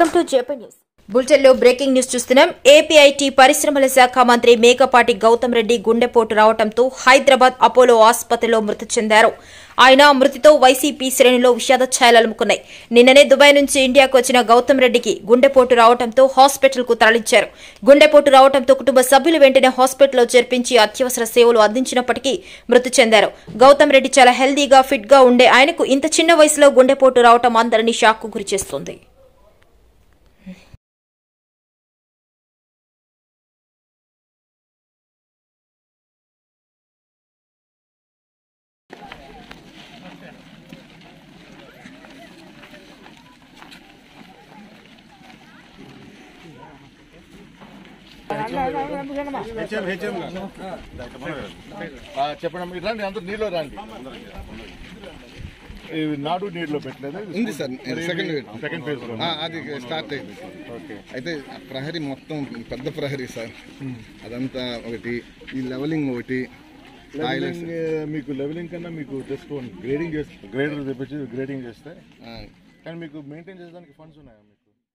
Welcome to JP news బులెటిన్లో breaking news చూస్తున్నాం AP IT పరిశ్రమల శాఖ మంత్రి మేకపాటి గౌతమ్ రెడ్డి గుండెపోటు రావడంతో హైదరాబాద్ అపోలో ఆసుపత్రిలో మృతి చెందారు ఆయన మృతితో వైసీపీ శ్రేణిలో విషాద ఛాయలు అలుముకున్నాయి నిన్ననే దుబాయ్ నుంచి ఇండియాకు వచ్చిన గౌతమ్ రెడ్డికి గుండెపోటు రావడంతో హాస్పిటల్ కు తరలించారు గుండెపోటు రావడంతో కుటుంబ సభ్యులు వెంటనే హాస్పిటల్లో చేర్పించి అత్యవసర సేవలు అందించినప్పటికీ మృతి చెందారు గౌతమ్ రెడ్డి చాలా హెల్దీగా ఫిట్ గా ఉండే ఆయనకు ఇంత చిన్న వయసులో గుండెపోటు రావడం అందరినీ షాక్ గురి చేస్తుంది హెచ్ఎం హెచ్ఎం చెప్పండి రండి అందరూ నీళ్ళు రండి ఇవి నాడు నీటిలో పెట్టలేదు ఉంది sir second wave. Second phase లో ఆ, అది స్టార్ట్ అయింది ఓకే అయితే ఆ ప్రహరీ మొత్తం పెద్ద ప్రహరీ సార్ అదంతా ఒకటి ఈ లెవెలింగ్ ఒకటి టాయిలెట్స్ లెవెలింగ్ మీకు లెవెలింగ్ కన్నా మీకు జస్ట్ గ్రేడింగ్ చేస్తే గ్రేడర్ తెప్పించి గ్రేడింగ్ చేస్తే ఆ, కానీ మీకు మెయింటైన్ చేసేదానికి ఫండ్స్ ఉన్నాయా మీకు